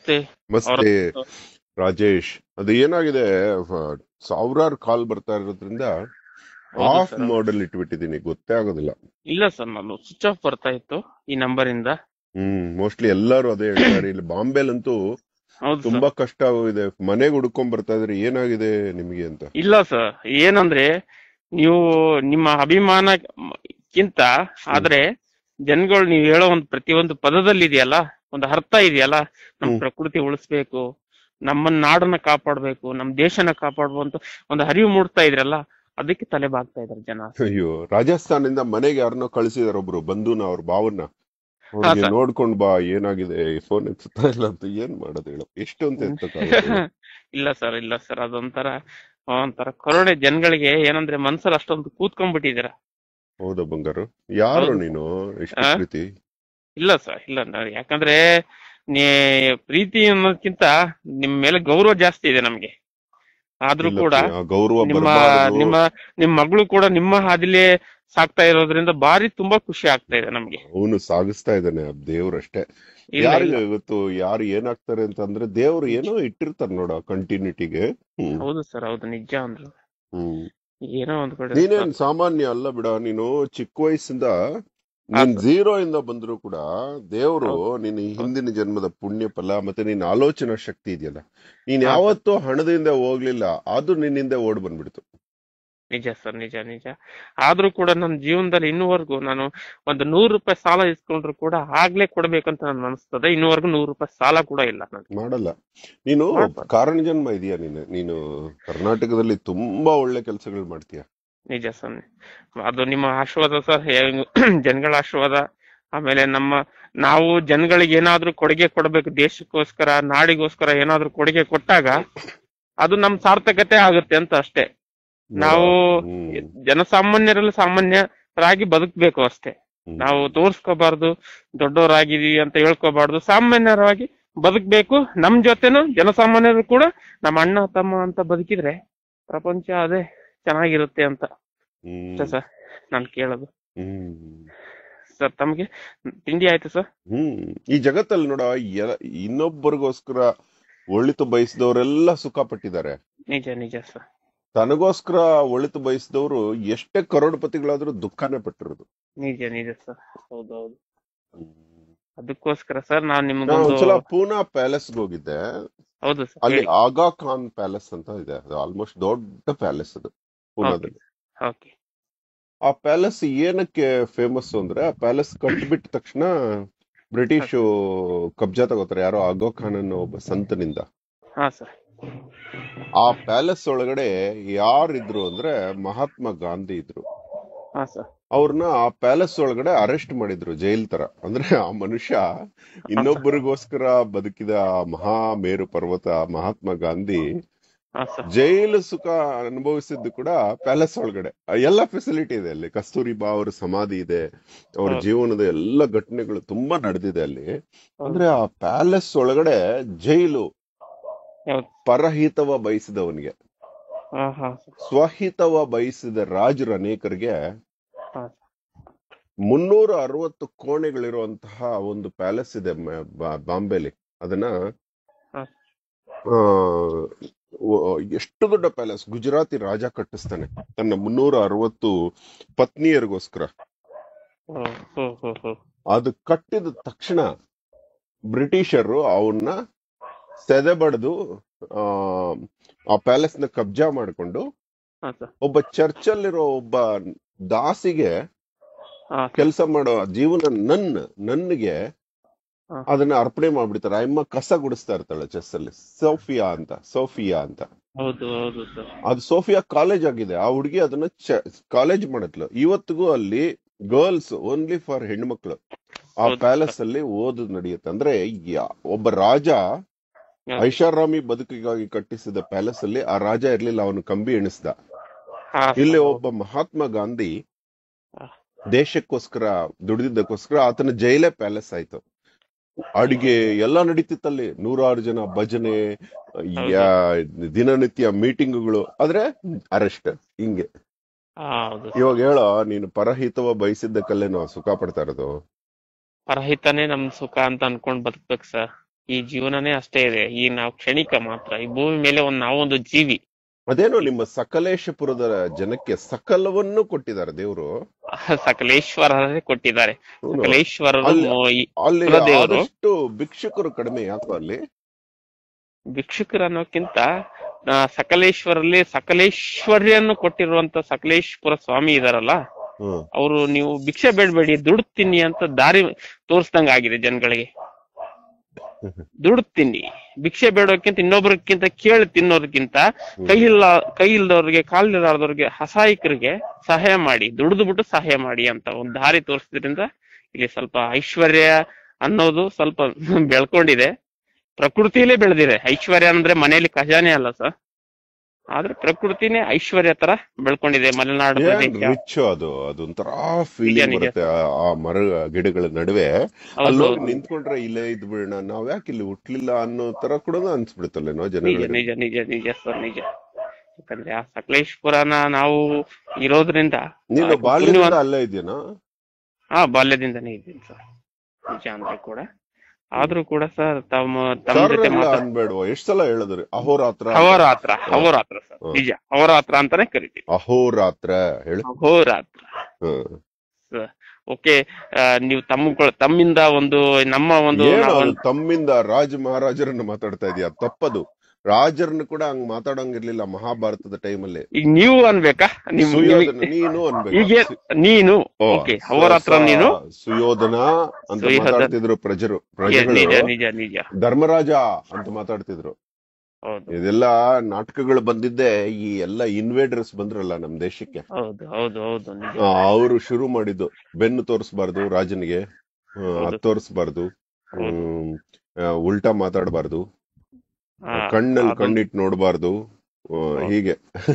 ನಮಸ್ತೆ ನಮಸ್ತೆ ರಾಜೇಶ್ ಅದು ಏನಾಗಿದೆ ಫ- ಸಾವಿರಾರು ಕಾಲ್ ಬರ್ತಾ ಇರೋದ್ರಿಂದ ಹೌದು ಆಫ್ sir. ಮಾಡಲ್ ಇಟ್ಬಿಟ್ಟಿದೀನಿ ಗೊತ್ತೇ ಆಗೋದಿಲ್ಲ ಇಲ್ಲ ಸರ್ ನಾನು ಸ್ವಿಚ್ ಆಫ್ ಬರ್ತಾ ಇತ್ತು ಈ ನಂಬರ್ ಇಂದ ಹ್ಮ್ ಮೋಸ್ಟ್ಲಿ ಎಲ್ಲರೂ ಅದೇ ಹೇಳ್ತಾರೆ ಇಲ್ಲಿ ಬಾಂಬೆಲಂತೂ ಹೌದು ಸರ್ ತುಂಬಾ ಕಷ್ಟ ಆಗೋಗಿದೆ ಮನೆಗೆ ಹುಡ್ಕೊಂಡ್ ಬರ್ತಾ ಇದ್ರಿ ಏನಾಗಿದೆ ನಿಮ್ಗೆ ಅಂತ ಇಲ್ಲ ಸರ್ ಏನಂದ್ರೆ ನೀವು ನಿಮ್ಮ ಅಭಿಮಾನಕ್ಕಿಂತ ಆದ್ರೆ ಜನಗಳು ನೀವು ಹೇಳೋ ಒಂದು ಪ್ರತಿಯೊಂದು ಪದದಲ್ಲಿ ಇದೆಯಲ್ಲ ಒಂದು ಅರ್ಥ ಇದೆಯಲ್ಲ ನಮ್ಮ ಹ್ಮ್. ಪ್ರಕೃತಿ ಉಳಿಸ್ಬೇಕು ನಮ್ಮ ನಾಡನ್ನ ಕಾಪಾಡ್ಬೇಕು ನಮ್ಮ ದೇಶನ ಕಾಪಾಡ್ಬೇಕು ಅಂತ ಒಂದು ಅರಿವು ಮೂಡ್ತಾ ಇದ್ರಲ್ಲ ಅದಕ್ಕೆ ತಲೆ ಬಾಗ್ತಾ ಇದಾರೆ ಜನ ಅಯ್ಯೋ ರಾಜಸ್ಥಾನದಿಂದ ಮನೆಗೆ ಯಾರನ್ನೋ ಕಳಿಸಿದಾರೆ ಒಬ್ರು ಬಂಧುನ ಅವ್ರ ಭಾವನ್ನ ಹಾ, ಅವ್ರಿಗೆ sir. ನೋಡ್ಕೊಂಡ್ ಬಾ ಏನಾಗಿದೆ ಫೋನ್ ಎತ್ತುತ್ತಾ ಇಲ್ಲ ಅಂತ ಏನ್ ಮಾಡೋದು ಹೇಳು ಎಷ್ಟು ಅಂತ ಎತ್ತಕ್ಕಾಗುತ್ತೆ ಇಲ್ಲ ಸರ್ ಇಲ್ಲ ಸರ್ ಅದೊಂಥರ ಒಂಥರ ಕರುಣೆ ಜನಗಳಿಗೆ ಏನಂದ್ರೆ ಮನ್ಸಲ್ಲಿ ಅಷ್ಟೊಂದು ಕೂತ್ಕೊಂಡ್ಬಿಟ್ಟಿದ್ದೀರ ಹೌದಾ ಬಂಗಾರು ಯಾರು ಹೌದು. ನೀನು ಎಷ್ಟು ಆ? ಪ್ರೀತಿ ಇಲ್ಲ ಸರ್ ಇಲ್ಲ ನಾನು ಯಾಕಂದ್ರೆ ನೀ ಪ್ರೀತಿ ಅನ್ನೋದಕ್ಕಿಂತ ನಿಮ್ ಮೇಲೆ ಗೌರವ ಜಾಸ್ತಿ ಇದೆ ನಮ್ಗೆ ಆದ್ರೂ ಇಲ್ಲ ಕೂಡ ಪ್ರಿಯ, ಆ ಗೌರವ ನಿಮ್ಮ ಬರಬಾರದು ನಿಮ್ಮ ನಿಮ್ ಮಗಳು ಕೂಡ ನಿಮ್ಮ ಹಾದಿಲೇ ಸಾಕ್ತಾ ಇರೋದ್ರಿಂದ ಬಾರಿ ತುಂಬಾ ಖುಷಿ ಆಗ್ತಾ ಇದೆ ನಮ್ಗೆ ಅವನು ಸಾಗಿಸ್ತಾ ಇದ್ದಾನೆ ದೇವ್ರಷ್ಟೇ ಇಲ್ಲ ಇಲ್ಲ ಯಾರಿಗೆ ಗೊತ್ತು ಯಾರು ಏನಾಗ್ತಾರೆ ಅಂತ ಅಂದ್ರೆ ದೇವ್ರು ಏನೋ ಇಟ್ಟಿರ್ತಾರ ನೋಡ ಕಂಟಿನ್ಯೂಟಿಗೆ ಹ್ಮ್ ಹೌದು ಸರ್ ಹೌದು ನಿಜ ಅಂದ್ರು ಹ್ಮ್ ಏನೋ ಒಂದ್ ಕಡೆ ನೀನೇನ್ ಸಾಮಾನ್ಯ ಅಲ್ಲ ಬಿಡ ನೀನು ಚಿಕ್ಕ ವಯಸ್ಸಿಂದ ಹಾ, ನೀನ್ sir. ಝೀರೋ ಇಂದ ಬಂದ್ರು ಕೂಡ ದೇವ್ರು ಹೌದು. ನಿನ್ನ ಈ ಹಿಂದಿನ ಜನ್ಮದ ಪುಣ್ಯ ಫಲ ಮತ್ತೆ ನಿನ್ನ ಆಲೋಚನಾ ಶಕ್ತಿ ಇದೆಯಲ್ಲ ನೀನ್ ಹಾ, sir. ಯಾವತ್ತೂ ಹಣದಿಂದ ಹೋಗ್ಲಿಲ್ಲ ಅದು ನಿನ್ನಿಂದ ಓಡ್ ಬಂದ್ಬಿಡ್ತು ನಿಜ ಸರ್ ನಿಜ ನಿಜ ಆದ್ರೂ ಕೂಡ ನನ್ನ ಜೀವನದಲ್ಲಿ ಇನ್ನೂವರೆಗೂ ನಾನು ಒಂದು ನೂರು ರೂಪಾಯಿ ಸಾಲ ಇಸ್ಕೊಂಡ್ರು ಕೂಡ ಆಗ್ಲೇ ಕೊಡ್ಬೇಕಂತ ನನ್ ಅನಿಸ್ತದೆ ಇನ್ನೂವರೆಗೂ ನೂರು ರೂಪಾಯಿ ಸಾಲ ಕೂಡ ಇಲ್ಲ ನನ್ಗೆ ಮಾಡಲ್ಲ ನೀನು ಮಾಡ್ಬಾರ್ದು. ಕಾರಣ ಜನ್ಮ ಇದೆಯಾ ನೀನು ನೀನು ಕರ್ನಾಟಕದಲ್ಲಿ ತುಂಬಾ ಒಳ್ಳೆ ಕೆಲಸಗಳು ಮಾಡ್ತೀಯ ನಿಜ ಸರ್ ಅದು ನಿಮ್ಮ ಆಶೀರ್ವಾದ ಸರ್ ಜನಗಳ ಆಶೀರ್ವಾದ ಆಮೇಲೆ ನಮ್ಮ ನಾವು ಜನಗಳಿಗೆ ಏನಾದ್ರೂ ಕೊಡುಗೆ ಕೊಡ್ಬೇಕು ದೇಶಕ್ಕೋಸ್ಕರ ನಾಡಿಗೋಸ್ಕರ ಏನಾದ್ರೂ ಕೊಡುಗೆ ಕೊಟ್ಟಾಗ ಅದು ನಮ್ ಸಾರ್ಥಕತೆ ಆಗುತ್ತೆ ಅಂತ ಅಷ್ಟೇ ನಾವು ಹ್ಮ್. ಜನಸಾಮಾನ್ಯರಲ್ಲಿ ಸಾಮಾನ್ಯರಾಗಿ ಬದುಕ್ಬೇಕು ಅಷ್ಟೇ ಹ್ಮ್. ನಾವು ತೋರ್ಸ್ಕೋಬಾರ್ದು ದೊಡ್ಡವರಾಗಿದೀವಿ ಅಂತ ಹೇಳ್ಕೋಬಾರ್ದು ಸಾಮಾನ್ಯರಾಗಿ ಬದುಕ್ಬೇಕು ನಮ್ ಜೊತೆನು ಜನಸಾಮಾನ್ಯರು ಕೂಡ ನಮ್ಮ ಅಣ್ಣ ತಮ್ಮ ಅಂತ ಬದುಕಿದ್ರೆ ಪ್ರಪಂಚ ಅದೇ ಚೆನ್ನಾಗಿರುತ್ತೆ ಅಂತ ಹ್ಮ್. ಅಷ್ಟೇ ಸರ್ ನಾನು ಕೇಳೋದು ಹ್ಮ್. ಸರ್ ತಮಗೆ ತಿಂಡಿ ಆಯ್ತು ಸರ್ ಹ್ಮ್ ಈ ಜಗತ್ತಲ್ಲಿ ನೋಡ ಎ- ಇನ್ನೊಬ್ಬರಿಗೋಸ್ಕರ ಒಳಿತು ಬಯಸಿದವರೆಲ್ಲ ಸುಖ ಪಟ್ಟಿದ್ದಾರೆ ನಿಜ ನಿಜ ಸರ್ ತನಗೋಸ್ಕರ ಒಳಿತು ಬಯಸಿದವರು ಎಷ್ಟೇ ಕರೋಡ್ಪತಿಗಳಾದ್ರೂ ದುಃಖನೇ ಪಟ್ಟಿರೋದು ನಿಜ ನಿಜ ಸರ್ ಹೌದು ಹೌದು ಅದಕ್ಕೋಸ್ಕರ ಸರ್ ನಾನು ನಾನು ನಿಮ್ಗೊಂದು ಒಂದ್ಸಲ ಪೂನಾ ಪ್ಯಾಲೇಸ್ ಹೋಗಿದ್ದೆ ಹೌದು ಸರ್ ಅಲ್ಲಿ ಹೇಳಿ ಆಗಾ ಖಾನ್ ಪ್ಯಾಲೇಸ್ ಅಂತ ಇದೆ ಅದು ಆಲ್ಮೋಸ್ಟ್ ದೊಡ್ಡ ಪ್ಯಾಲೇಸ್ ಅದು ಪೂನಾದಲ್ಲಿ ಓಕೆ ಆ ಪ್ಯಾಲೇಸ್ ಏನಕ್ಕೆ ಫೇಮಸ್ ಅಂದ್ರೆ ಆ ಪ್ಯಾಲೇಸ್ ಕಟ್ಬಿಟ್ಟ ತಕ್ಷಣ ಬ್ರಿಟಿಷ್ ಕಬ್ಜಾ ತಗೋತಾರೆ ಯಾರೋ ಆಗೋ ಖಾನ್ ಅನ್ನೋ ಒಬ್ಬ ಸಂತನಿಂದ ಹಾ ಸರ್ ಆ ಪ್ಯಾಲೇಸ್ ಒಳಗಡೆ ಯಾರಿದ್ರು ಅಂದ್ರೆ ಮಹಾತ್ಮ ಗಾಂಧಿ ಇದ್ರು ಹಾ ಸರ್ ಅವ್ರನ್ನ ಆ ಪ್ಯಾಲೇಸ್ ಒಳಗಡೆ ಅರೆಸ್ಟ್ ಮಾಡಿದ್ರು ಜೈಲ್ ತರ ಅಂದ್ರೆ ಆ ಮನುಷ್ಯ ಇನ್ನೊಬ್ಬರಿಗೋಸ್ಕರ ಬದುಕಿದ ಆ ಮಹಾ ಮೇರು ಪರ್ವತ ಮಹಾತ್ಮ ಗಾಂಧಿ ಹಾ ಸರ್ ಜೈಲು ಸುಖ ಅನುಭವಿಸಿದ್ದು ಕೂಡ ಪ್ಯಾಲೇಸ್ ಒಳಗಡೆ ಆ ಎಲ್ಲ ಫೆಸಿಲಿಟಿ ಇದೆ ಅಲ್ಲಿ ಕಸ್ತೂರಿ ಬಾ ಅವ್ರ ಸಮಾಧಿ ಇದೆ ಅವ್ರ ಹೌದು. ಜೀವನದ ಎಲ್ಲ ಘಟನೆಗಳು ತುಂಬಾ ನಡೆದಿದೆ ಅಲ್ಲಿ ಅಂದ್ರೆ ಆ ಪ್ಯಾಲೇಸ್ ಒಳಗಡೆ ಜೈಲು ಹೌದು ಪರಹಿತವ ಬಯಸಿದವನಿಗೆ ಹಾ ಹಾ ಸ್ವಹಿತವ ಬಯಸಿದ ರಾಜರು ಅನೇಕರಿಗೆ ಹಾ ಮುನ್ನೂರ ಅರವತ್ತು ಕೋಣೆಗಳಿರುವಂತಹ ಒಂದು ಪ್ಯಾಲೇಸ್ ಇದೆ ಮ- ಬಾ- ಬಾಂಬೆಲಿ ಅದನ್ನ ಹಾ. ಆ, ಒ- ಎಷ್ಟು ದೊಡ್ಡ ಪ್ಯಾಲೇಸ್ ಗುಜರಾತಿ ರಾಜ ಕಟ್ಟಿಸ್ತಾನೆ ತನ್ನ ಮುನ್ನೂರ ಅರವತ್ತು ಪತ್ನಿಯರಿಗೋಸ್ಕರ ಹೋ ಹೋ ಹೋ ಹೋ ಅದು ಕಟ್ಟಿದ ತಕ್ಷಣ ಬ್ರಿಟಿಷರು ಅವನ್ನ ಸೆದೆಬಡ್ದು ಆ ಆ ಪ್ಯಾಲೇಸ್ ನ ಕಬ್ಜಾ ಮಾಡಿಕೊಂಡು ಹಾ ಸರ್ ಒಬ್ಬ ಚರ್ಚಲ್ಲಿರೋ ಒಬ್ಬ ದಾಸಿಗೆ ಹಾ ಕೆಲಸ ಮಾಡೋ ಜೀವನ ನನ್ನ ನನ್ಗೆ ಹಾ. ಅದನ್ನ ಅರ್ಪಣೆ ಮಾಡ್ಬಿಡ್ತಾರೆ ಅಮ್ಮ ಕಸ ಗುಡಿಸ್ತಾ ಇರ್ತಾಳೆ ಚೆಸ್ ಅಲ್ಲಿ ಸೋಫಿಯಾ ಅಂತ ಸೋಫಿಯಾ ಅಂತ ಹೌದು ಹೌದು ಸರ್ ಅದು ಸೋಫಿಯಾ ಕಾಲೇಜ್ ಆಗಿದೆ ಆ ಹುಡುಗಿ ಅದನ್ನ ಕಾಲೇಜ್ ಮಾಡಿದ್ಲು ಇವತ್ತಿಗೂ ಅಲ್ಲಿ ಗರ್ಲ್ಸ್ ಓನ್ಲಿ ಫಾರ್ ಹೆಣ್ಮಕ್ಳು ಆ ಹೌದು. ಪ್ಯಾಲೇಸ್ ಅಲ್ಲಿ ಓದು ನಡೆಯುತ್ತೆ ಅಂದ್ರೆ ಯಾ- ಒಬ್ಬ ರಾಜ ಹಾ. ಐಷಾರಾಮಿ ಬದುಕಿಗಾಗಿ ಕಟ್ಟಿಸಿದ ಪ್ಯಾಲೇಸ್ ಅಲ್ಲಿ ಆ ರಾಜ ಇರ್ಲಿಲ್ಲ ಅವನು ಕಂಬಿ ಎಣಿಸ್ದ ಹಾ ಇಲ್ಲಿ ಸರ್, ಒಬ್ಬ ಮಹಾತ್ಮ ಗಾಂಧಿ ಹಾ. ದೇಶಕ್ಕೋಸ್ಕರ ದುಡಿದಿದ್ದಕ್ಕೋಸ್ಕರ ಆತನ ಜೈಲೇ ಪ್ಯಾಲೇಸ್ ಆಯ್ತು ಅಡಿಗೆ ಎಲ್ಲ ನಡೀತಿತ್ತಲ್ಲಿ ನೂರಾರು ಜನ ಭಜನೆ ಯಾ- ದಿನನಿತ್ಯ ಮೀಟಿಂಗ್ಗಳು ಆದ್ರೆ ಅರೆಸ್ಟ್ ಹಿಂಗೆ ಹಾ, ಹೌದು ಸರ್. ಇವಾಗ ಹೇಳೋ ನೀನು ಪರಹಿತವ ಬಯಸಿದ್ದಕ್ಕಲ್ಲೇ ನಾವು ಸುಖ ಪಡ್ತಾ ಇರೋದು ಪರಹಿತನೇ ನಮ್ ಸುಖ ಅಂತ ಅನ್ಕೊಂಡ್ ಬದುಕ್ಬೇಕು ಸರ್ ಈ ಜೀವನನೇ ಅಷ್ಟೇ ಇದೆ ಈ ನಾವು ಕ್ಷಣಿಕ ಮಾತ್ರ ಈ ಭೂಮಿ ಮೇಲೆ ಒಂದು ನಾವೊಂದು ಜೀವಿ ಅದೇನೋ ನಿಮ್ಮ ಸಕಲೇಶಪುರದ ಜನಕ್ಕೆ ಸಕಲವನ್ನು ಕೊಟ್ಟಿದ್ದಾರೆ ದೇವರು ಸಕಲೇಶ್ವರರೇ ಕೊಟ್ಟಿದ್ದಾರೆ ಹ್ಮ್. ಸಕಲೇಶ್ವರರು ಅಲ್ಲಿ- ಮೋ- ಈ ಅಲ್ಲಿ ಕುಲದೇವರು. ಆದಷ್ಟು ಭಿಕ್ಷುಕರು ಕಡಿಮೆ ಯಾಕೋ ಅಲ್ಲಿ ಭಿಕ್ಷುಕರು ಅನ್ನೋಕ್ಕಿಂತ ಆ, ಸಕಲೇಶ್ವರಲ್ಲಿ ಸಕಲೇಶ್ವರ್ಯನ್ನು ಕೊಟ್ಟಿರುವಂತ ಸಕಲೇಶ್ವರ ಸ್ವಾಮಿ ಇದಾರಲ್ಲ ಹ್ಮ್ ಅವರು ನೀವು ಭಿಕ್ಷೆ ಬೇಡಬೇಡಿ ದುಡ್ಡು ತಿನ್ನಿ ಅಂತ ದಾರಿ ತೋರಿಸ್ದಂಗ ಆಗಿದೆ ಜನಗಳಿಗೆ ದುಡ್ಡು ತಿನ್ನಿ ಭಿಕ್ಷೆ ಬೇಡೋಕ್ಕಿಂತ ಇನ್ನೊಬ್ರಕ್ಕಿಂತ ಕೇಳಿ ತಿನ್ನೋದಕ್ಕಿಂತ ಕೈ ಇಲ್ಲ ಕೈ ಇಲ್ದವ್ರಿಗೆ ಕಾಲಿಲ್ಲಾರ್ದವ್ರಿಗೆ ಅಸಹಾಯಕರಿಗೆ ಸಹಾಯ ಮಾಡಿ ದುಡಿದು ಬಿಟ್ಟು ಸಹಾಯ ಮಾಡಿ ಅಂತ ಒಂದು ದಾರಿ ತೋರಿಸಿದ್ರಿಂದ ಇಲ್ಲಿ ಸ್ವಲ್ಪ ಐಶ್ವರ್ಯ ಅನ್ನೋದು ಸ್ವಲ್ಪ ಬೆಳ್ಕೊಂಡಿದೆ ಪ್ರಕೃತಿಯಲ್ಲೇ ಬೆಳೆದಿದೆ ಐಶ್ವರ್ಯ ಅಂದ್ರೆ ಮನೆಯಲ್ಲಿ ಖಜಾನೆ ಅಲ್ಲ ಸರ್ ಆದ್ರೆ ಪ್ರಕೃತಿನೇ ಐಶ್ವರ್ಯ ತರ ಬೆಳ್ಕೊಂಡಿದೆ ಮಲೆನಾಡು ಏನ್ ಪ್ರದೇಶ ರಿಚ್ ಅದು ಅದೊಂಥರ ಫೀಲಿಂಗ್ ನಿಜ. ಬರುತ್ತೆ ಆ- ಆ ಮರ ಗಿಡಗಳ ನಡುವೆ ಹೌದು, ಅಲ್ಲಿ ಹೋಗಿ ಹೌದು. ನಿಂತ್ಕೊಂಡ್ರೆ ಇಲ್ಲೇ ಇದ್ ಬಿಡೋಣ ನಾವ್ ಯಾಕೆ ಇಲ್ಲಿ ಹುಟ್ಲಿಲ್ಲ ಅನ್ನೋ ತರ ಕೂಡ ಅನ್ಸ್ಬಿಡುತ್ತಲ್ಲೇನೋ ನಿಜ ಜನಗಳಿಗೆ ನಿಜ ನಿಜ ನಿಜ ಸರ್ ನಿಜ ಯಾಕಂದ್ರೆ ಆ ಸಕಲೇಶ್ಪುರನ ನಾವು ಇರೋದ್ರಿಂದ ನೀನು ಆ ಬಾಲ್ಯದಿಂದ ಪುಣ್ಯವಾನ್- ಅಲ್ಲೇ ಇದೆಯೇನೋ ಹಾ ಬಾಲ್ಯದಿಂದನೇ ಇದ್ದೀನಿ ಸರ್ ನಿಜ ಅಂದ್ರೆ ಕೂಡ ಆದ್ರೂ ಕೂಡ ಸರ್ ತಮ್ಮ ತಮ್ಮ ಸರ್ ಜೊತೆ ಎಲ್ಲ ಮಾತಾಡ್ ಅನ್ಬೇಡ್ವ ಎಷ್ಟ್ ಸಲ ಹೇಳಿದ್ರಿ ಅಹೋರಾತ್ರ ಅಹೋರಾತ್ರ ಅಹೋರಾತ್ರ ಸರ್ ಹ್ಮ್. ನಿಜ ಅಹೋರಾತ್ರ ಅಂತಾನೆ ಕರಿತೀವಿ ಅಹೋರಾತ್ರ ಹೇಳು ಅಹೋರಾತ್ರ ಹ್ಮ್ ಓಕೆ ನೀವು ತಮ್ಮ ತಮ್ಮಿಂದ ಒಂದು ನಮ್ಮ ಒಂದು ಏನು ನಾವು ಅದು ಒಂದು- ತಮ್ಮಿಂದ ರಾಜ ಮಹಾರಾಜರನ್ನ ಮಾತಾಡ್ತಾ ಇದೀಯ ತಪ್ಪದು ರಾಜರನ್ನ ಕೂಡ ಹಂಗ್ ಮಾತಾಡಂಗಿರ್ಲಿಲ್ಲ ಮಹಾಭಾರತದ ಟೈಮಲ್ಲಿ ಈಗ ನೀವು ಅನ್ಬೇಕಾ ನಿಮ್ ಸುಯೋಧನ ನಿಮ್ಗೆ- ನೀನು ಹೀಗೆ ಅನ್ಬೇಕು ನೀನು ಓ, ಓಕೆ ಅಹೋರಾತ್ರ ಸ- ನೀನು ಸುಯೋಧನ ಅಂತ ಸುಯೋಧನ. ಮಾತಾಡ್ತಿದ್ರು ಪ್ರಜರು ನಿಜ ಪ್ರಜೆಗಳು ನಿಜ ನಿಜ ನಿಜ ಧರ್ಮರಾಜ ಅಂತ ಮಾತಾಡ್ತಿದ್ರು ಹೌದು ಇದೆಲ್ಲ ನಾಟಕಗಳು ಬಂದಿದ್ದೆ ಈ ಎಲ್ಲ ಇನ್ವೇಡರ್ಸ್ ಬಂದ್ರಲ್ಲ ನಮ್ ದೇಶಕ್ಕೆ ಹೌದು ಹೌದು ಹೌದು ನಿಜ ಅವರು ಶುರು ಮಾಡಿದ್ದು ಬೆನ್ನು ತೋರಿಸಬಾರ್ದು ರಾಜನಿಗೆ ಆ, ಹೌದು. ಅದ್ ತೋರಿಸಬಾರ್ದು ಹೌದು. ಉಲ್ಟಾ ಮಾತಾಡಬಾರ್ದು ಹಾ, ಕಣ್ಣಲ್ಲಿ ಅದೊಂದು- ಕಣ್ಣಿಟ್ಟು ನೋಡಬಾರ್ದು ಹೀಗೆ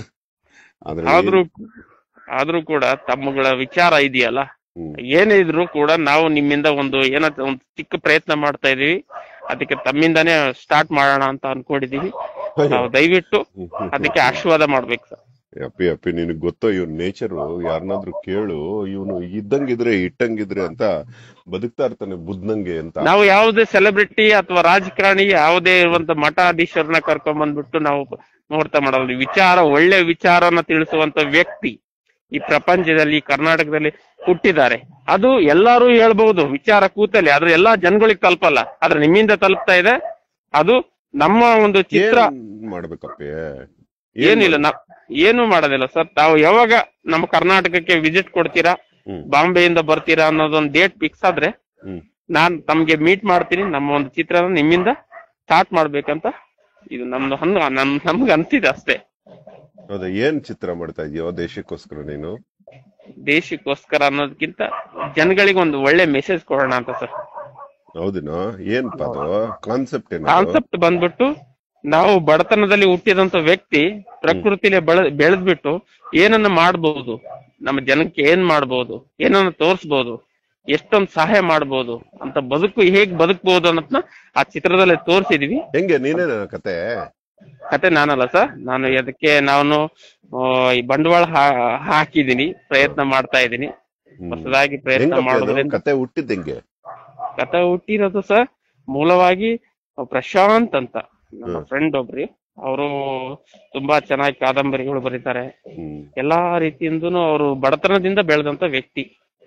ಆದ್ರೆ ಆದ್ರೂ ಆದ್ರೂ ಕೂಡ ತಮ್ಮಗಳ ವಿಚಾರ ಇದೆಯಲ್ಲ ಹ್ಮ್. ಏನೇ ಇದ್ರು ಕೂಡ ನಾವು ನಿಮ್ಮಿಂದ ಒಂದು ಏನೋ ಒಂದು ಚಿಕ್ಕ ಪ್ರಯತ್ನ ಮಾಡ್ತಾ ಇದೀವಿ ಅದಕ್ಕೆ ತಮ್ಮಿಂದಾನೇ ಸ್ಟಾರ್ಟ್ ಮಾಡೋಣ ಅಂತ ಅನ್ಕೊಂಡಿದೀವಿ ನಾವು ದಯವಿಟ್ಟು ಹ್ಮ್, ಹ್ಮ್, ಅದಕ್ಕೆ ಆಶೀರ್ವಾದ ಮಾಡ್ಬೇಕು ಸರ್ ಅಪ್ಪಿ ಅಪ್ಪಿ ನಿನಗ್ ಗೊತ್ತೋ ಇವ್ನ ನೇಚರು ಯಾರನ್ನಾದ್ರೂ ಕೇಳು ಇವನು ಇದ್ದಂಗಿದ್ರೆ ಇಟ್ಟಂಗಿದ್ರೆ ಅಂತ ಬದುಕ್ತಾ ಇರ್ತಾನೆ ಬುದ್ಧಂಗೆ ಅಂತ ನಾವು ಯಾವುದೇ ಸೆಲೆಬ್ರಿಟಿ ಅಥವಾ ರಾಜಕಾರಣಿ ಯಾವುದೇ ಇರುವಂತ ಮಠಾಧೀಶರನ್ನ ಕರ್ಕೊಂಡ್ ಬಂದ್ಬಿಟ್ಟು ನಾವು ನೋಡ್ತಾ ಮಾಡಲ್ಲ ವಿಚಾರ ಒಳ್ಳೆ ವಿಚಾರನ ತಿಳಿಸುವಂತ ವ್ಯಕ್ತಿ ಈ ಪ್ರಪಂಚದಲ್ಲಿ ಈ ಕರ್ನಾಟಕದಲ್ಲಿ ಹುಟ್ಟಿದ್ದಾರೆ ಅದು ಎಲ್ಲರೂ ಹೇಳ್ಬಹುದು ವಿಚಾರ ಕೂತಲ್ಲಿ ಆದ್ರೆ ಎಲ್ಲಾ ಜನಗಳಿಗೆ ತಲುಪಲ್ಲ ಆದ್ರೆ ನಿಮ್ಮಿಂದ ತಲುಪ್ತಾ ಇದೆ ಅದು ನಮ್ಮ ಒಂದು ಚಿತ್ರ ಏನ್ ಮಾಡ್ಬೇಕಪ್ಪಿ ಏನಿಲ್ಲ ನಾ ಏನು ಮಾಡೋದಿಲ್ಲ ಸರ್ ತಾವು ಯಾವಾಗ ನಮ್ಮ ಕರ್ನಾಟಕಕ್ಕೆ ವಿಸಿಟ್ ಕೊಡ್ತೀರಾ ಹ್ಮ್ ಬಾಂಬೆಯಿಂದ ಬರ್ತೀರಾ ಅನ್ನೋದೊಂದು ಡೇಟ್ ಫಿಕ್ಸ್ ಆದ್ರೆ ಹ್ಮ್ ನಾನ್ ತಮ್ಗೆ ಮೀಟ್ ಮಾಡ್ತೀನಿ ನಮ್ಮ ಒಂದು ಚಿತ್ರನ ನಿಮ್ಮಿಂದ ಸ್ಟಾರ್ಟ್ ಮಾಡ್ಬೇಕಂತ ಇದು ನಮ್ದು ಹಣ್ಣು ನಮ್ ನಮ್ಗೆ ಅನ್ಸಿದೆ ಅಷ್ಟೇ ಹೌದಾ ಏನ್ ಚಿತ್ರ ಮಾಡ್ತಾ ಇದೀಯೋ ದೇಶಕ್ಕೋಸ್ಕರ ನೀನು ದೇಶಕ್ಕೋಸ್ಕರ ಅನ್ನೋದಕ್ಕಿಂತ ಜನಗಳಿಗೆ ಒಂದು ಒಳ್ಳೆ ಮೆಸೇಜ್ ಕೊಡೋಣ ಅಂತ ಸರ್ ಹೌದೇನೋ ಏನ್ಪ ಅದು ಕಾನ್ಸೆಪ್ಟ್ ಏನು ಕಾನ್ಸೆಪ್ಟ್ ಬಂದ್ಬಿಟ್ಟು ನಾವು ಬಡತನದಲ್ಲಿ ಹುಟ್ಟಿದಂತ ವ್ಯಕ್ತಿ ಪ್ರಕೃತಿಲಿ ಬೆಳ ಬೆಳೆದ್ಬಿಟ್ಟು ಏನನ್ನ ಮಾಡ್ಬೋದು ನಮ್ಮ ಜನಕ್ಕೆ ಏನ್ ಮಾಡ್ಬೋದು ಏನನ್ನ ತೋರಿಸ್ಬೋದು ಎಷ್ಟೊಂದು ಸಹಾಯ ಮಾಡ್ಬೋದು ಅಂತ ಬದುಕು ಹೇಗ್ ಬದುಕ್ಬೋದು ಅನ್ನೋದನ್ನ ಆ ಚಿತ್ರದಲ್ಲಿ ತೋರಿಸಿದೀವಿ ಹೆಂಗೆ ನೀನೇ ನನ್ನ ಕತೆ ಕತೆ ನಾನಲ್ಲ ಸರ್ ನಾನು ಅದಕ್ಕೆ ನಾನು ಆ, ಈ ಬಂಡವಾಳ ಹಾ- ಹಾಕಿದೀನಿ ಪ್ರಯತ್ನ ಮಾಡ್ತಾ ಇದ್ದೀನಿ ಹ್ಮ್. ಹೊಸದಾಗಿ ಪ್ರಯತ್ನ ಹೆಂಗಪ್ಪ ಅದು? ಮಾಡೋದ್ರಿಂದ ಕತೆ ಹುಟ್ಟಿದ್ ಹೆಂಗೆ ಕತೆ ಹುಟ್ಟಿರೋದು ಸರ್ ಮೂಲವಾಗಿ ಪ್ರಶಾಂತ್ ಅಂತ ನಮ್ಮ ಹ್ಮ್. ಫ್ರೆಂಡ್ ಒಬ್ರಿ ಅವರು ತುಂಬಾ ಚೆನ್ನಾಗಿ ಕಾದಂಬರಿಗಳು ಬರೀತಾರೆ ಹ್ಮ್ ಎಲ್ಲಾ ರೀತಿಯಿಂದನೂ ಅವರು ಬಡತನದಿಂದ ಬೆಳೆದಂತ ವ್ಯಕ್ತಿ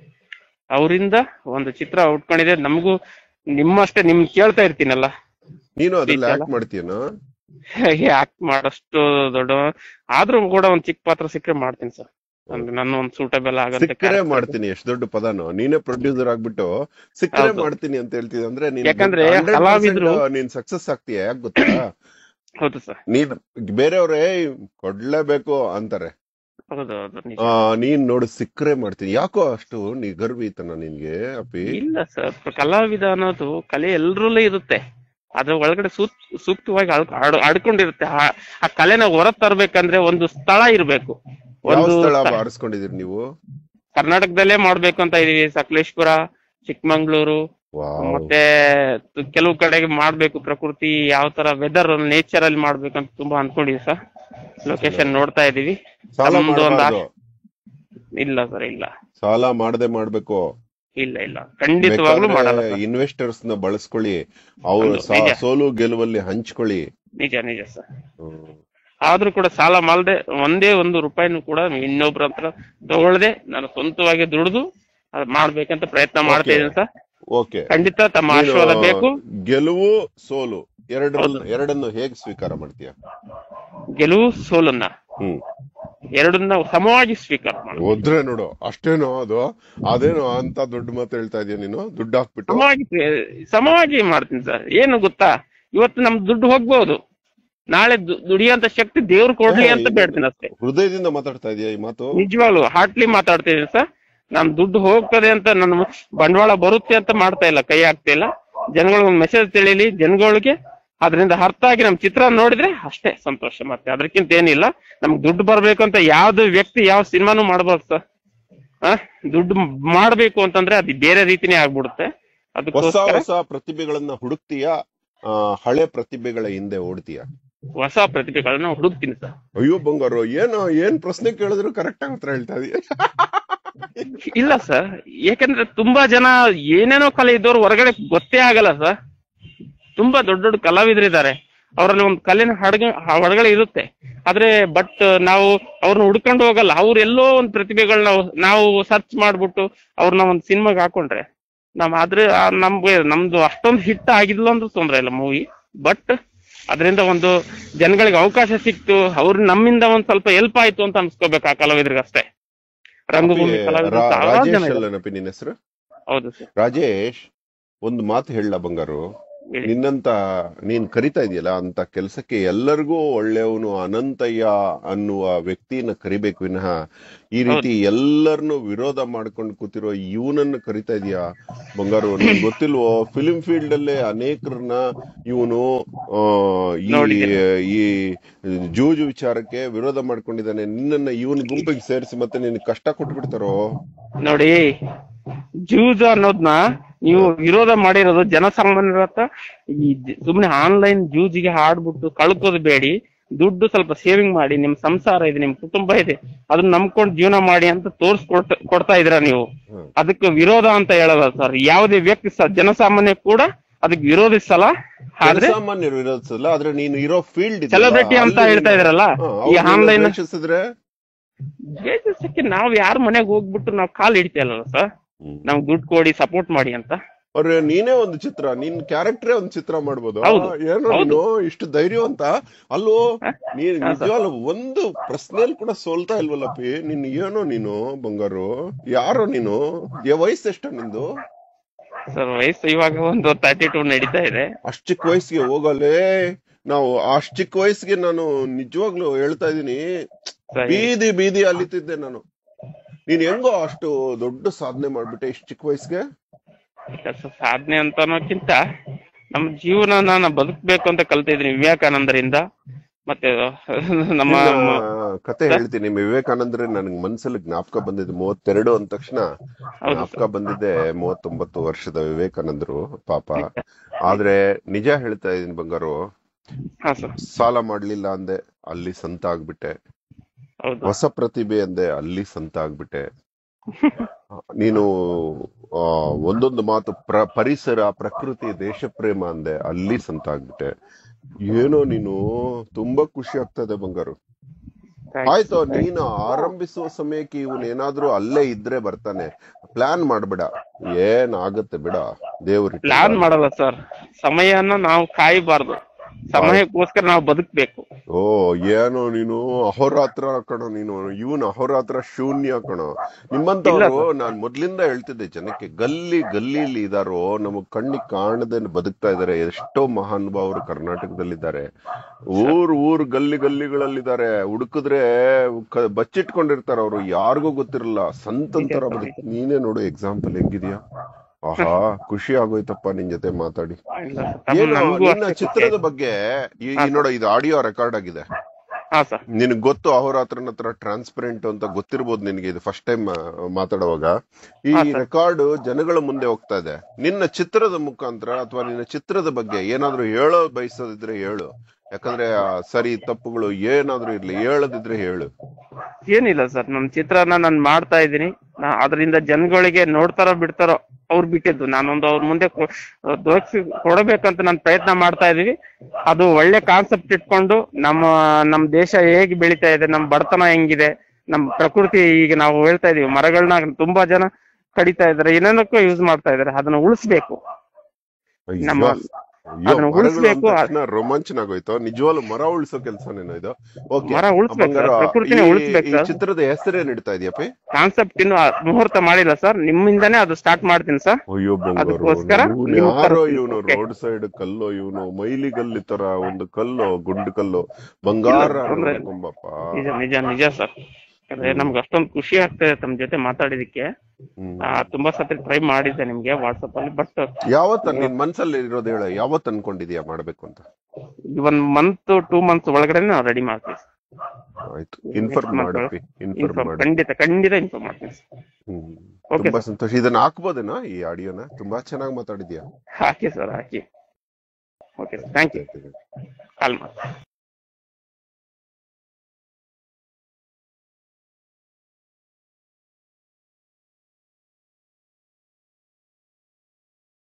ಅವರಿಂದ ಒಂದು ಚಿತ್ರ ಉಟ್ಕೊಂಡಿದೆ ನಮಗೂ ನಿಮ್ಮಷ್ಟೇ ನಿಮ್ ಕೇಳ್ತಾ ಇರ್ತೀನಲ್ಲ ನೀನು ಅದ್ರಲ್ಲಿ ಇದೆಯಲ್ಲ? ಆಕ್ಟ್ ಮಾಡ್ತೀಯನೋ ಆಕ್ಟ್ ಮಾಡಷ್ಟು ದೊಡ್ಡ ಆದ್ರೂ ಕೂಡ ಒಂದ್ ಚಿಕ್ಕ ಪಾತ್ರ ಸಿಕ್ಕರೆ ಮಾಡ್ತೀನಿ ಸರ್ ಅಂದ್ರೆ ನನ್ನ ಒಂದ್ ಸೂಟಬಲ್ ಆಗಂತ ಸಿಕ್ಕರೆ ಮಾಡ್ತೀನಿ ಎಷ್ಟು ದೊಡ್ಡ ಪದನೋ ನೀನೇ ಪ್ರೊಡ್ಯೂಸರ್ ಆಗ್ಬಿಟ್ಟು ಸಿಕ್ಕರೆ ಹೌದು. ಮಾಡ್ತೀನಿ ಅಂತ ಹೇಳ್ತಿದ್ದೆ ಅಂದ್ರೆ ನೀನ್ ಯಾಕಂದ್ರೆ 100% ಕಲಾವಿದ್ರು- ನೀನ್ ಸಕ್ಸಸ್ ಆಗ್ತೀಯ ಯಾಕೆ ಗೊತ್ತಾ ಹೌದು ಸರ್ ನೀನ್ ಬೇರೆಯವ್ರೇ ಕೊಡ್ಲೇಬೇಕು ಅಂತಾರೆ ಹೌದು ಹೌದು ನಿಜ ಆ ನೀನ್ ನೋಡು ಸಿಕ್ಕರೆ ಮಾಡ್ತೀನಿ ಯಾಕೋ ಅಷ್ಟು ನೀ ಗರ್ವಿತನ ನಿನ್ಗೆ ಅಪ್ಪಿ ಇಲ್ಲ ಸರ್ ಕಲಾವಿದ ಅನ್ನೋದು ಕಲೆ ಎಲ್ರಲ್ಲೂ ಇರುತ್ತೆ ಅದ್ರ ಒಳಗಡೆ ಸೂಕ್ ಸೂಕ್ತವಾಗಿ ಅಳ್- ಆಡ್- ಆಡ್ಕೊಂಡಿರುತ್ತೆ ಆ- ಆ ಕಲೆನ ಹೊರ ತರ್ಬೇಕಂದ್ರೆ ಒಂದು ಸ್ಥಳ ಇರ್ಬೇಕು ಯಾವ ಒಂದು ಸ್ಥಳ ಸ್ಥ- ಆರಿಸ್ಕೊಂಡಿದೀರಿ ನೀವು ಕರ್ನಾಟಕದಲ್ಲೇ ಮಾಡ್ಬೇಕು ಅಂತ ಇದೀವಿ ಸಕಲೇಶ್ಪುರ ಚಿಕ್ಕಮಂಗ್ಳೂರು ವಾವ್ ಮತ್ತೆ ಕೆಲವು ಕಡೆಗೆ ಮಾಡ್ಬೇಕು ಪ್ರಕೃತಿ ಯಾವ ತರ ವೆದರ್ ನೇಚರ್ ಅಲ್ಲಿ ಮಾಡ್ಬೇಕು ಅಂತ ತುಂಬಾ ಅನ್ಕೊಂಡಿದೀವಿ ಸರ್ ಲೊಕೇಶನ್ ನೋಡ್ತಾ ಇದೀವಿ ಸಾಲ ನಮ್ದು ಒಂದು ಮಾಡಬಾರ್ದು ಇಲ್ಲ ಸರ್ ಇಲ್ಲ ಸಾಲ ಮಾಡದೆ ಮಾಡ್ಬೇಕು ಇಲ್ಲ ಇಲ್ಲ ಖಂಡಿತವಾಗ್ಲೂ ಮಾಡಲ್ಲ ಸರ್ ಇನ್ವೆಸ್ಟರ್ಸ್ ನ ಬಳಸ್ಕೊಳ್ಳಿ ಅವ್ರ ಹೌದು, ನಿಜ. ಸೋಲು ಗೆಲುವಲ್ಲಿ ಹಂಚ್ಕೊಳ್ಳಿ ನಿಜ ನಿಜ ಸರ್ ಹ್ಮ್. ಆದ್ರೂ ಕೂಡ ಸಾಲ ಮಾಡದೆ ಒಂದೇ ಒಂದು ರೂಪಾಯಿನೂ ಕೂಡ ಇನ್ನೊಬ್ರ ಹತ್ರ ತಗೊಳ್ದೆ ನಾನು ಸ್ವಂತವಾಗಿ ದುಡಿದು ಅದ್ ಮಾಡ್ಬೇಕಂತ ಪ್ರಯತ್ನ ಮಾಡ್ತಾ Okay. ಇದ್ದೀನಿ ಸರ್ ಓಕೆ ಖಂಡಿತ ತಮ್ಮ ನೀನು ಆಶೀರ್ವಾದ ಬೇಕು ಗೆಲುವು ಸೋಲು ಎರಡರನ್ನು ಹೌದು. ಎರಡನ್ನು ಹೇಗೆ ಸ್ವೀಕಾರ ಮಾಡ್ತೀಯ ಗೆಲುವು ಸೋಲನ್ನ ಹ್ಮ್ ಎರಡನ್ನ ಸಮವಾಗಿ ಸ್ವೀಕಾರ ಮಾಡು ಹೋದ್ರೆ ನೋಡು ಅಷ್ಟೇನೋ ಅದು ಅದೇನೋ ಅಂತ ದೊಡ್ಡ ಮಾತು ಹೇಳ್ತಾ ಇದೀಯ ನೀನು ದುಡ್ಡು ಹಾಕ್ಬಿಟ್ಟು ಸಮವಾಗಿ ಸಮವಾಗಿ ಮಾಡ್ತೀನಿ ಸರ್ ಏನು ಗೊತ್ತಾ ಇವತ್ತು ನಮ್ ದುಡ್ಡು ಹೋಗ್ಬೋದು ನಾಳೆ ದು- ದುಡಿಯೋಂತ ಶಕ್ತಿ ದೇವ್ರು ಕೊಡ್ಲಿ ಅಂತ ಬೇಡ್ತೀನಿ ಅಷ್ಟೇ ಹೃದಯದಿಂದ ಮಾತಾಡ್ತಾ ಇದೀಯ ಈ ಮಾತು ನಿಜವಾಗ್ಲು ಹಾರ್ಟ್ಲಿ ಮಾತಾಡ್ತಿದ್ದೀನಿ ಸರ್ ನಮ್ ದುಡ್ಡು ಹೋಗ್ತದೆ ಅಂತ ನನ್ನ ಬಂಡವಾಳ ಬರುತ್ತೆ ಅಂತ ಮಾಡ್ತಾ ಇಲ್ಲ ಕೈ ಆಗ್ತಾ ಇಲ್ಲ ಜನಗಳಿಗೆ ಒಂದು ಮೆಸೇಜ್ ತಿಳಿಲಿ ಜನಗಳಿಗೆ ಅದರಿಂದ ಅರ್ಥ ಆಗಿ ನಮ್ ಚಿತ್ರ ನೋಡಿದ್ರೆ ಅಷ್ಟೇ ಸಂತೋಷ ಮತ್ತೆ ಅದಕ್ಕಿಂತ ಏನಿಲ್ಲ ನಮ್ಗೆ ದುಡ್ಡು ಬರ್ಬೇಕು ಅಂತ ಯಾವ್ದು ವ್ಯಕ್ತಿ ಯಾವ ಸಿನಿಮಾನು ಮಾಡ್ಬೋದು ಸರ್ ಆ ದುಡ್ಡು ಮಾಡ್ಬೇಕು ಅಂತಂದ್ರೆ ಅದು ಬೇರೆ ರೀತಿನೇ ಆಗ್ಬಿಡುತ್ತೆ ಹೊಸ ಅದಕ್ಕೋಸ್ಕರ ಹೊಸ ಪ್ರತಿಭೆಗಳನ್ನ ಹುಡುಕ್ತೀಯ ಆ, ಹಳೆ ಪ್ರತಿಭೆಗಳ ಹಿಂದೆ ಓಡ್ತೀಯ ಹೊಸ ಪ್ರತಿಭೆಗಳನ್ನ ಹುಡುಕ್ತೀನಿ ಸರ್ ಅಯ್ಯೋ ಬಂಗಾರು ಏನು ಏನ್ ಪ್ರಶ್ನೆ ಕೇಳಿದ್ರು ಕರೆಕ್ಟ್ ಆಗಿ ಉತ್ತರ ಹೇಳ್ತಾ ಇದೀಯ ಇಲ್ಲ ಸರ್ ಯಾಕಂದ್ರೆ ತುಂಬಾ ಜನ ಏನೇನೋ ಕಲೆ ಇದ್ದವ್ರು ಹೊರಗಡೆ ಗೊತ್ತೇ ಆಗಲ್ಲ ಸರ್ ತುಂಬಾ ದೊಡ್ಡ ದೊಡ್ಡ ಕಲಾವಿದರಿದ್ದಾರೆ ಅವರಲ್ಲಿ ಒಂದು ಕಲೆನ ಹಡಗ ಹೊರಗಡೆ ಇರುತ್ತೆ ಆದ್ರೆ ಬಟ್ ನಾವು ಅವ್ರನ್ನ ಹುಡ್ಕೊಂಡು ಹೋಗಲ್ಲ ಅವ್ರು ಎಲ್ಲೋ ಒಂದು ಪ್ರತಿಭೆಗಳನ್ನ ನಾವು ಸರ್ಚ್ ಮಾಡ್ಬಿಟ್ಟು ಅವ್ರನ್ನ ಒಂದು ಸಿನಿಮಾಗೆ ಹಾಕೊಂಡ್ರೆ ನಾವ್ ಆದ್ರೆ ಆ ನಮ್ಗೆ ನಮ್ದು ಅಷ್ಟೊಂದು ಹಿಟ್ ಆಗಿಲ್ಲ ಅಂದ್ರೆ ತೊಂದ್ರೆ ಇಲ್ಲ ಮೂವಿ ಬಟ್ ಅದರಿಂದ ಒಂದು ಜನಗಳಿಗೆ ಅವಕಾಶ ಸಿಕ್ತು ಅವ್ರು ನಮ್ಮಿಂದ ಒಂದ್ ಸ್ವಲ್ಪ ಹೆಲ್ಪ್ ಆಯ್ತು ಅಂತ ಅನ್ಸ್ಕೋಬೇಕು ಆ ಕಲಾವಿದ್ರಿಗೆ ಅಷ್ಟೇ ರಂಗಭೂಮಿ ಕಲಾವಿದರು ರಾ- ಸಾವಿರಾರು ಜನ ರಾಜೇಶ್ ಇದ್ದಾರೆ. ಅಲ್ಲನಪ್ಪಿ ನಿನ್ನ ಹೆಸರು ಹೌದು ಸರ್ ರಾಜೇಶ್ ಒಂದು ಮಾತು ಹೇಳ ಬಂಗಾರು ಹೇಳಿ. ನಿನ್ನಂತ ನೀನ್ ಕರಿತಾ ಇದೆಯಲ್ಲ ಅಂತ ಕೆಲಸಕ್ಕೆ ಎಲ್ಲರಿಗೂ ಒಳ್ಳೆಯವನು ಅನಂತಯ್ಯ ಅನ್ನುವ ವ್ಯಕ್ತಿನ ಕರಿಬೇಕು ವಿನಃ ಈ ರೀತಿ ಎಲ್ಲರನ್ನು ವಿರೋಧ ಮಾಡ್ಕೊಂಡು ಕೂತಿರೋ ಇವನನ್ನ ಕರಿತಾ ಇದೀಯಾ ಬಂಗಾರು ನಿನ್ ಗೊತ್ತಿಲ್ವೋ ಫಿಲ್ಮ್ ಫೀಲ್ಡ್ ಅಲ್ಲೇ ಅನೇಕರನ್ನ ಇವನು ಈ ನೋಡಿದ್ದೀನಿ. ಈ ಜೂಜು ವಿಚಾರಕ್ಕೆ ವಿರೋಧ ಮಾಡ್ಕೊಂಡಿದ್ದಾನೆ ನಿನ್ನನ್ನ ಇವನ್ ಗುಂಪಿಗೆ ಸೇರಿಸಿ ಮತ್ತೆ ನಿನ್ ಕಷ್ಟ ಕೊಟ್ಬಿಡ್ತಾರೋ ನೋಡಿ ಜೂಜ್ ಅನ್ನೋದ್ನ ನೀವು ವಿರೋಧ ಮಾಡಿರೋದು ಜನಸಾಮಾನ್ಯರ ಹತ್ರ ಈ ಜ- ಸುಮ್ನೆ ಆನ್ಲೈನ್ ಜೂಜಿಗೆ ಆಡ್ಬಿಟ್ಟು ಕಳ್ಕೋದು ಬೇಡಿ ದುಡ್ಡು ಸ್ವಲ್ಪ ಸೇವಿಂಗ್ ಮಾಡಿ ನಿಮ್ ಸಂಸಾರ ಇದೆ ನಿಮ್ ಕುಟುಂಬ ಇದೆ ಅದನ್ನ ನಂಬ್ಕೊಂಡು ಜೀವನ ಮಾಡಿ ಅಂತ ತೋರ್ಸ್ಕೊಟ್ ಕೊಡ್ತಾ ಇದ್ರ ನೀವು ಹ್ಮ್. ಅದಕ್ಕೆ ವಿರೋಧ ಅಂತ ಹೇಳಲ್ಲ ಸರ್ ಯಾವುದೇ ವ್ಯಕ್ತಿ ಸ ಜನಸಾಮಾನ್ಯ ಕೂಡ ಅದಕ್ಕೆ ವಿರೋಧಿಸಲ್ಲ ಆದ್ರೆ ಜನಸಾಮಾನ್ಯರು ಇರೋದಿಲ್ಲ ಆದ್ರೆ ನೀನು ಇರೋ ಫೀಲ್ಡ್ ಸೆಲೆಬ್ರಿಟಿ ಅಂತ ಹೇಳ್ತಾ ಇದ್ರಲ್ಲ ಈ ಆನ್ಲೈನ್ ದ್ವೇಷಿಸಿದ್ರೆ ದ್ವೇಷಕ್ಕೆ ನಾವ್ ಯಾರ ಮನೆಗೆ ಹೋಗ್ಬಿಟ್ಟು ನಾವ್ ಕಾಲ್ ಹಿಡಿತಾ ಇಲ್ಲ ಸರ್ ನಾವ್ ದುಡ್ಡು ಕೊಡಿ ಸಪೋರ್ಟ್ ಮಾಡಿ ಅಂತ ಅವ್ರೆ ನೀನೇ ಒಂದು ಚಿತ್ರ ನಿನ್ ಕ್ಯಾರೆಕ್ಟರೇ ಒಂದು ಚಿತ್ರ ಮಾಡ್ಬೋದು ಹೌದು. ಏನೋ ಹೌದು. ನೀನು ಇಷ್ಟು ಧೈರ್ಯವಂತ ಅಲ್ಲೋ ಹ? ನೀನ್ ಹಾ, ಸರ್. ನಿಜವಾಗ್ಲೂ ಒಂದು ಪ್ರಶ್ನೆಯಲ್ಲಿ ಕೂಡ ಸೋಲ್ತಾ ಇಲ್ವಲ್ಲಪ್ಪಿ ನಿನ್ ಏನೋ ನೀನು ಬಂಗಾರು ಯಾರೋ ನೀನು ಯ- ವಯಸ್ಸೆಷ್ಟು ನಿಂದು ಸರ್ ವಯಸ್ಸು ಇವಾಗ ಒಂದು ತರ್ಟಿ ಟೂ ನಡೀತಾ ಇದೆ ಅಷ್ಟ್ ಚಿಕ್ಕ ವಯಸ್ಸಿಗೆ ಹೋಗಲೇ ನಾವು ಅಷ್ಟ್ ಚಿಕ್ಕ ವಯಸ್ಸಿಗೆ ನಾನು ನಿಜವಾಗ್ಲೂ ಹೇಳ್ತಾ ಇದೀನಿ ಸರಿ. ಬೀದಿ ಬೀದಿ ಅಲಿತಿದ್ದೆ ನಾನು ನೀನ್ ಹೆಂಗೋ ಅಷ್ಟು ದೊಡ್ಡ ಸಾಧನೆ ಮಾಡ್ಬಿಟ್ಟೆ ಇಷ್ಟು ಚಿಕ್ಕ ವಯಸ್ಸಿಗೆ ಕೆಲಸ ಸಾಧನೆ ಅಂತ ಅನ್ನೋಕ್ಕಿಂತ ನಮ್ಮ ಜೀವನ ನಾನು ಬದುಕಬೇಕು ಅಂತ ಕಲ್ತಿದ್ದೀನಿ ವಿವೇಕಾನಂದರಿಂದ ಮತ್ತೆ ನಮ್ಮ ನಿನ್ನ ಕತೆ ಹೇಳ್ತೀನಿ ವಿವೇಕಾನಂದ್ರೆ ನನಗೆ ಮನ್ಸಲ್ಲಿ ಜ್ಞಾಪಕ ಬಂದಿದ್ದು ಮೂವತ್ತೆರಡು ಅಂದ ತಕ್ಷಣ ಹೌದು ಜ್ಞಾಪಕ ಬಂದಿದ್ದೆ ಮೂವತ್ತೊಂಬತ್ತು ವರ್ಷದ ವಿವೇಕಾನಂದರು ಪಾಪ ಆದ್ರೆ ನಿಜ ಹೇಳ್ತಾ ಇದೀನಿ ಬಂಗಾರು ಹಾ ಸರ್ ಸಾಲ ಮಾಡ್ಲಿಲ್ಲ ಅಂದೆ ಅಲ್ಲಿ ಸಂತ ಆಗ್ಬಿಟ್ಟೆ ಹೌದು ಹೊಸ ಪ್ರತಿಭೆ ಅಂದೆ ಅಲ್ಲಿ ಸಂತ ಆಗ್ಬಿಟ್ಟೆ ನೀನು ಆ, ಒಂದೊಂದು ಮಾತು ಪ್ರ ಪರಿಸರ ಪ್ರಕೃತಿ ದೇಶ ಪ್ರೇಮ ಅಂದೆ ಅಲ್ಲಿ ಸಂತ ಆಗ್ಬಿಟ್ಟೆ ಏನೋ ನೀನು ತುಂಬಾ ಖುಷಿ ಆಗ್ತದೆ ಬಂಗಾರು Thanks. ಆಯ್ತು ನೀನು ಆರಂಭಿಸುವ ಸಮಯಕ್ಕೆ ಇವನ್ ಏನಾದ್ರೂ ಅಲ್ಲೇ ಇದ್ರೆ ಬರ್ತಾನೆ ಪ್ಲಾನ್ ಮಾಡ್ಬೇಡ ಏನ್ ಆಗತ್ತೆ ಬಿಡ ದೇವ್ರ ಪ್ಲಾನ್ ಮಾಡಲ್ಲ ಸರ್ ಸಮಯನ ನಾವು ಕಾಯಬಾರ್ದು ಸಮಯಕ್ಕೋಸ್ಕರ ನಾವು ಬದುಕ್ಬೇಕು ಓ ಏನೋ ನೀನು ಅಹೋರಾತ್ರ ಕಣೋ ನೀನು ಇವನು ಅಹೋರಾತ್ರ ಶೂನ್ಯ ಕಣೋ ನಿಮ್ಮಂತವ್ರು ನಾನ್ ಮೊದ್ಲಿಂದ ಹೇಳ್ತಿದ್ದೆ ಜನಕ್ಕೆ ಗಲ್ಲಿ ಗಲ್ಲಿಲಿ ಇದಾರೋ ನಮಗ್ ಕಣ್ಣಿಗೆ ಕಾಣದೆ ಬದುಕ್ತಾ ಇದಾರೆ ಎಷ್ಟೋ ಮಹಾನುಭಾವರು ಕರ್ನಾಟಕದಲ್ಲಿದ್ದಾರೆ ಊರ್ ಊರ್ ಗಲ್ಲಿ ಗಲ್ಲಿಗಳಲ್ಲಿದ್ದಾರೆ ಹುಡುಕಿದ್ರೆ ಕ- ಬಚ್ಚಿಟ್ಕೊಂಡಿರ್ತಾರ ಅವ್ರು ಯಾರಿಗೂ ಗೊತ್ತಿರಲ್ಲ ಸಂತಂತರ ಬದುಕ್ ನೀನೇ ನೋಡು ಎಕ್ಸಾಂಪಲ್ ಹೆಂಗಿದ್ಯಾ ಆಹಾ ಖುಷಿ ಆಗೋಯ್ತಪ್ಪ ನಿನ್ ಜೊತೆ ಮಾತಾಡಿ ಇಲ್ಲ sir. ತಮ್ಮ ಏನು ನಮಗೂ ನಿನ್ನ ಅಷ್ಟೇ ಖುಷಿ ಚಿತ್ರದ ಬಗ್ಗೆ ಈ ಈ ನೋಡು ಇದು ಆಡಿಯೋ ರೆಕಾರ್ಡ್ ಆಗಿದೆ ಹಾ ಸರ್ ನಿನಗ್ ಗೊತ್ತು ಅಹೋರಾತ್ರನ ಹತ್ರ ಟ್ರಾನ್ಸ್ಪರೆಂಟ್ ಅಂತ ಗೊತ್ತಿರ್ಬೋದು ನಿನಗೆ ಇದು ಫಸ್ಟ್ ಟೈಮ್ ಮಾತಾಡುವಾಗ ಈ ಹಾ, sir. ರೆಕಾರ್ಡ್ ಜನಗಳ ಮುಂದೆ ಹೋಗ್ತಾ ಇದೆ ನಿನ್ನ ಚಿತ್ರದ ಮುಖಾಂತರ ಅಥವಾ ನಿನ್ನ ಚಿತ್ರದ ಬಗ್ಗೆ ಏನಾದ್ರೂ ಹೇಳೋ ಬಯಸೋದಿದ್ರೆ ಹೇಳು ಯಾಕಂದ್ರೆ ಆ ಸರಿ ತಪ್ಪುಗಳು ಏನಾದ್ರೂ ಇರ್ಲಿ ಹೇಳದಿದ್ರೆ ಹೇಳು ಏನಿಲ್ಲ ಸರ್ ನಮ್ ಚಿತ್ರನ ನಾನು ಮಾಡ್ತಾ ಇದ್ದೀನಿ ನಾ ಅದರಿಂದ ಜನಗಳಿಗೆ ನೋಡ್ತಾರೋ ಬಿಡ್ತಾರೋ ಅವ್ರು ಬಿಟ್ಟಿದ್ದು ನಾನೊಂದು ಅವ್ರ ಮುಂದೆ ಕೊ- ತೋರ್ಸಿ ಕೊಡಬೇಕಂತ ನಾನು ಪ್ರಯತ್ನ ಮಾಡ್ತಾ ಇದೀವಿ ಅದು ಒಳ್ಳೆ ಕಾನ್ಸೆಪ್ಟ್ ಇಟ್ಕೊಂಡು ನಮ್ಮ ನಮ್ಮ ದೇಶ ಹೇಗೆ ಬೆಳೀತಾ ಇದೆ ನಮ್ಮ ಬಡತನ ಹೆಂಗಿದೆ ನಮ್ಮ ಪ್ರಕೃತಿ ಈಗ ನಾವು ಹೇಳ್ತಾ ಇದೀವಿ ಮರಗಳನ್ನ ತುಂಬಾ ಜನ ಕಡಿತಾ ಇದಾರೆ ಏನೇನಕ್ಕೂ ಯೂಸ್ ಮಾಡ್ತಾ ಇದಾರೆ ಅದನ್ನ ಉಳಿಸ್ಬೇಕು ಅಯ್ಯೋ ನಮ್ಮ- ಅಯ್ಯೋ, ಅದನ್ನ ಮರಗಳು ಉಳಿಸ್ಬೇಕು. ಅಂದ ತಕ್ಷಣ ರೋಮಾಂಚನ ಆಗೋಯ್ತು ನಿಜವಾಗ್ಲು ಮರ ಉಳಿಸೋ ಕೆಲಸನೇನೋ ಇದು ಓಕೆ ಮರ ಉಳಿಸ್ಬೇಕು ಸರ್ ಬಂಗಾರ, ಪ್ರಕೃತಿನ ಈ- ಉಳಿಸ್ಬೇಕು ಈ ಸರ್ ಚಿತ್ರದ ಹೆಸರೇನ್ ಇಡ್ತಾ ಇದೆಯಪ್ಪ ಕಾನ್ಸೆಪ್ಟ್ ಇನ್ನು ಆ ಮುಹೂರ್ತ ಮಾಡಿಲ್ಲ ಸರ್ ನಿಮ್ಮಿಂದಾನೇ ಅದು ಸ್ಟಾರ್ಟ್ ಮಾಡ್ತೀನಿ ಸರ್ ಅಯ್ಯೋ ಬಂಗಾರು ಅದಕ್ಕೋಸ್ಕರ ಇವ್ನು ನೀವು ಯಾರೋ ಕರ್ಸಿ- ಇವನು ಓಕೆ. ರೋಡ್ ಸೈಡ್ ಕಲ್ಲು ಇವನು ಮೈಲಿಗಲ್ಲಿ ತರ ಒಂದು ಕಲ್ಲು ಗುಂಡು ಕಲ್ಲು ಬಂಗಾರ ಇಲ್ಲ, ತೊಂದ್ರೆ ಇಲ್ಲ. ನೋಡ್ಕೊಂಬಪ್ಪ ನಿಜ ನಿಜ ನಿಜ ಸರ್ ಅದೇ ನಮ್ಗೆ ಅಷ್ಟೊಂದು ಖುಷಿ ಆಗ್ತದೆ ತಮ್ಮ ಜೊತೆ ಮಾತಾಡಿದಕ್ಕೆ ಹ್ಮ್. ಆ, ತುಂಬಾ ಸತಿ ಟ್ರೈ ಮಾಡಿದ್ದೆ ನಿಮ್ಗೆ ವಾಟ್ಸಪ್ ಅಲ್ಲಿ ಬಟ್ ಯಾವತ್ತ ನಿನ್ ಮನ್ಸಲ್ಲಿ ಇರೋದು ಹೇಳ ಯಾವತ್ ಅನ್ಕೊಂಡಿದ್ಯಾ ಮಾಡ್ಬೇಕು ಅಂತ ಒಂದ್ ಮಂತ್ ಟೂ ಮಂತ್ಸ್ ಒಳಗಡೆ ನಾವು ರೆಡಿ ಮಾಡ್ತೀವಿ ಆಯ್ತು ಇನ್ಫಾರ್ಮ್ Next month ಮಾಡಪ್ಪಿ ಇನ್ಫಾರ್ಮ್ ಇನ್ಫಾರ್ಮ್ ಮಾಡಿ ಖಂಡಿತ ಖಂಡಿತ ಇನ್ಫಾರ್ಮ್ ಮಾಡ್ತೀನಿ ಹ್ಮ್ Okay, ತುಂಬಾ ಸಂತೋಷ ಇದನ್ನ ಹಾಕ್ಬೋದೇನಾ ಈ ಆಡಿಯೋನ ತುಂಬಾ ಚೆನ್ನಾಗಿ ಮಾತಾಡಿದ್ಯಾ ಹಾಕಿ ಸರ್ ಹಾಕಿ okay sir thank you call ಮಾಡಿ